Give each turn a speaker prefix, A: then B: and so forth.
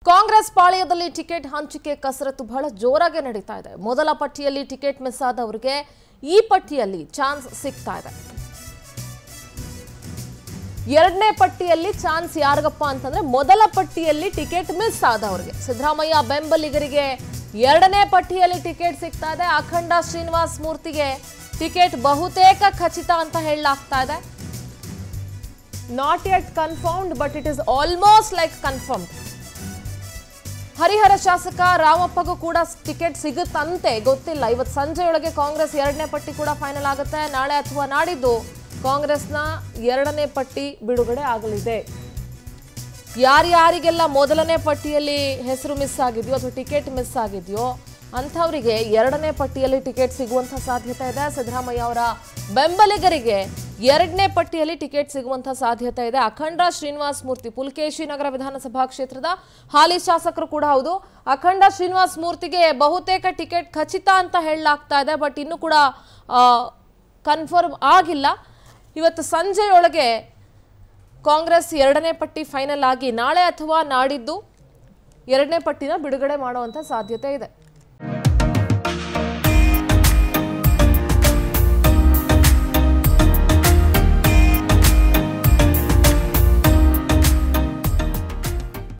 A: Congress ಪಾಳ್ಯದಲ್ಲಿ ticket ಹಂಚಿಕೆ ಕಸರತ್ತು ಬಹಳ ಜೋರಾಗಿ ನಡೀತಾ ಇದೆ ಮೊದಲ ಪಟ್ಟಿಯಲ್ಲಿ ಟಿಕೆಟ್ ಮಿಸ್ ಆದವರಿಗೆ ಈ ಪಟ್ಟಿಯಲ್ಲಿ ಚಾನ್ಸ್ ಸಿಗ್ತಾ ಇದೆ ಎರಡನೇ ಪಟ್ಟಿಯಲ್ಲಿ ಚಾನ್ಸ್ ಯಾರಿಗಪ್ಪ ಅಂತಂದ್ರೆ ಮೊದಲ ಪಟ್ಟಿಯಲ್ಲಿ ಟಿಕೆಟ್ ಮಿಸ್ ಆದವ್ರಿಗೆ ಸಿದ್ದರಾಮಯ್ಯ ಬೆಂಬಲಿಗರಿಗೆ ಎರಡನೇ ಪಟ್ಟಿಯಲ್ಲಿ ಟಿಕೆಟ್ ಸಿಗ್ತಾ ಇದೆ ಅಖಂಡ ಶ್ರೀನಿವಾಸ್ ಮೂರ್ತಿಗೆ ಟಿಕೆಟ್ ಬಹುತೇಕ ಖಚಿತ ಅಂತ ಹೇಳಲಾಗ್ತಾ ಇದೆ not yet confirmed but it is almost like confirmed Harihara ಶಾಸಕ ರಾಮಪ್ಪಗೂ ಕೂಡ ಟಿಕೆಟ್ ಸಿಗುತ್ತಂತೆ ಗೊತ್ತಿಲ್ಲ ಇವತ್ತು ಸಂಜೆಯೊಳಗೆ ಕಾಂಗ್ರೆಸ್ ಎರಡನೇ ಪಟ್ಟಿ ಕೂಡ ಫೈನಲ್ ಆಗುತ್ತೆ ನಾಳೆ ಅಥವಾ ನಾಡಿದ್ದು ಕಾಂಗ್ರೆಸ್ನ ಎರಡನೇ ಪಟ್ಟಿ ಬಿಡುಗಡೆ ಆಗಲಿದೆ ಯಾರ್ಯಾರಿಗೆಲ್ಲ ಮೊದಲನೇ ಪಟ್ಟಿಯಲ್ಲಿ ಹೆಸರು ಮಿಸ್ ಆಗಿದೆಯೋ ಅಥವಾ ಟಿಕೆಟ್ ಮಿಸ್ ಆಗಿದೆಯೋ ಅಂಥವರಿಗೆ ಎರಡನೇ ಪಟ್ಟಿಯಲ್ಲಿ ಟಿಕೆಟ್ ಸಿಗುವಂಥ ಸಾಧ್ಯತೆ ಇದೆ ಸಿದ್ದರಾಮಯ್ಯ ಅವರ ಬೆಂಬಲಿಗರಿಗೆ ಎರಡನೇ ಪಟ್ಟಿಯಲ್ಲಿ ಟಿಕೆಟ್ ಸಿಗುವಂಥ ಸಾಧ್ಯತೆ ಇದೆ ಅಖಂಡ ಶ್ರೀನಿವಾಸ್ ಮೂರ್ತಿ ಪುಲಕೇಶಿ ನಗರ ವಿಧಾನಸಭಾ ಕ್ಷೇತ್ರದ ಹಾಲಿ ಶಾಸಕರು ಕೂಡ ಹೌದು ಅಖಂಡ ಶ್ರೀನಿವಾಸ್ ಮೂರ್ತಿಗೆ ಬಹುತೇಕ ಟಿಕೆಟ್ ಖಚಿತ ಅಂತ ಹೇಳಲಾಗ್ತಾ ಇದೆ ಬಟ್ ಇನ್ನೂ ಕೂಡ ಕನ್ಫರ್ಮ್ ಆಗಿಲ್ಲ ಇವತ್ತು ಸಂಜೆಯೊಳಗೆ ಕಾಂಗ್ರೆಸ್ ಎರಡನೇ ಪಟ್ಟಿ ಫೈನಲ್ ಆಗಿ ನಾಳೆ ಅಥವಾ ನಾಡಿದ್ದು ಎರಡನೇ ಪಟ್ಟಿನ ಬಿಡುಗಡೆ ಮಾಡುವಂಥ ಸಾಧ್ಯತೆ ಇದೆ